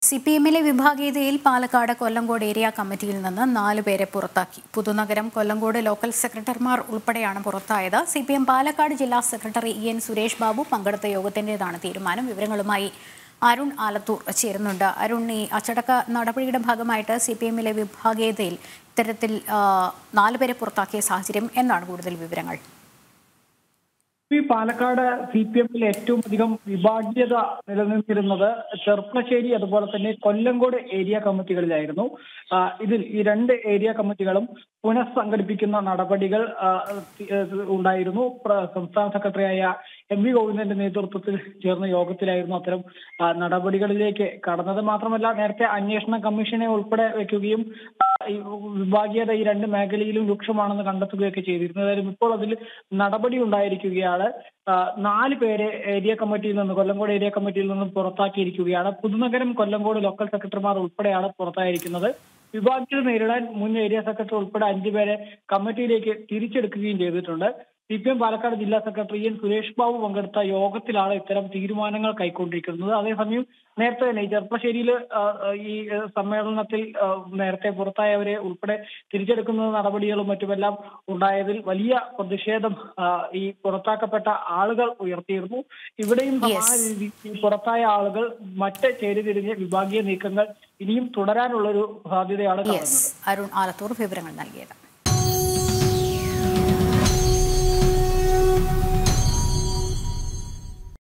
C P എമ്മിലെ വിഭാഗീയതയിൽ Palakkad Kollengode area കമ്മിറ്റിയിൽ നിന്ന് നാല് പേരെ പുറത്താക്കി പുതുനഗരം കൊല്ലങ്കോട് ലോക്കൽ സെക്രട്ടറിമാർ ഉൾപ്പെടെയാണ് പുറത്തായത് സി പി എം പാലക്കാട് ജില്ലാ secretary E N Suresh Babu പങ്കെടുത്ത യോഗത്തിൻ്റെതാണ് തീരുമാനം വിവരങ്ങളുമായി അരുൺ ആലത്തൂർ ചേരുന്നുണ്ട് അരുൺ ഈ അച്ചടക്ക നടപടിയുടെ ഭാഗമായിട്ട് സി പി എമ്മിലെ വിഭാഗീയതയിൽ ഇത്തരത്തിൽ ആ, നാല് പേരെ പുറത്താക്കിയ സാഹചര്യം എന്നാണ് കൂടുതൽ വിവരങ്ങൾ ഈ പാലക്കാട് സി പി എമ്മിൽ ഏറ്റവും അധികം വിഭാഗീയത നിലനിന്നിരുന്നത് ചെർപ്പശ്ശേരി അതുപോലെ തന്നെ കൊല്ലങ്കോട് ഏരിയ കമ്മിറ്റികളിലായിരുന്നു ആ, ഇതിൽ ഈ രണ്ട് ഏരിയ കമ്മിറ്റികളും പുനഃസംഘടിപ്പിക്കുന്ന നടപടികൾ ആ, ഏഹ് ഉണ്ടായിരുന്നു പ്ര- സംസ്ഥാന സെക്രട്ടറിയായ എം വി ഗോവിന്ദന്റെ നേതൃത്വത്തിൽ ചേർന്ന യോഗത്തിലായിരുന്നു അത്തരം ആ, നടപടികളിലേക്ക് കടന്നത് മാത്രമല്ല നേരത്തെ അന്വേഷണ കമ്മീഷനെ ഉൾപ്പെടെ വെക്കുകയും ആ, ഈ വിഭാഗീയത ഈ രണ്ട് മേഖലയിലും രൂക്ഷമാണെന്ന് കണ്ടെത്തുകയൊക്കെ ചെയ്തിരുന്നു ഏതായാലും ഇപ്പോൾ അതിൽ നടപടി ഉണ്ടായിരിക്കുകയാണ് ആ, നാല് പേരെ ഏരിയ കമ്മിറ്റിയിൽ നിന്ന് കൊല്ലങ്കോട് ഏരിയ കമ്മിറ്റിയിൽ നിന്ന് പുറത്താക്കിയിരിക്കുകയാണ് പുതുനഗരം കൊല്ലങ്കോട് ലോക്കൽ സെക്രട്ടറിമാർ ഉൾപ്പെടെയാണ് പുറത്തായിരിക്കുന്നത് വിഭാഗീയത നേരിടാൻ മുൻ ഏരിയ സെക്രട്ടറി ഉൾപ്പെടെ അഞ്ചുപേരെ കമ്മിറ്റിയിലേക്ക് തിരിച്ചെടുക്കുകയും ചെയ്തിട്ടുണ്ട് സി പി എം പാലക്കാട് ജില്ലാ സെക്രട്ടറി എൻ സുരേഷ് ബാബു പങ്കെടുത്ത യോഗത്തിലാണ് ഇത്തരം തീരുമാനങ്ങൾ കൈക്കൊണ്ടിരിക്കുന്നത് അതേസമയം നേരത്തെ തന്നെ ഈ ചെർപ്പശ്ശേരിയിൽ ആ, ആ, ഈ ആ, സമ്മേളനത്തിൽ ആ, നേരത്തെ പുറത്തായവരെ ഉൾപ്പെടെ തിരിച്ചെടുക്കുന്ന നടപടികളും മറ്റുമെല്ലാം ഉണ്ടായതിൽ വലിയ പ്രതിഷേധം ആ, ഈ പുറത്താക്കപ്പെട്ട ആളുകൾ ഉയർത്തിയിരുന്നു ഇവിടെയും സമാന Yes. രീതി ഈ പുറത്തായ ആളുകൾ മറ്റ് ചേരിതിരിഞ്ഞ് വിഭാഗീയ നീക്കങ്ങൾ ഇനിയും തുടരാനുള്ള ഒരു സാധ്യതയാണ് കാണുന്നത് യെസ് അരുൺ ആലത്തൂർ വിവരങ്ങൾ നൽകിയത്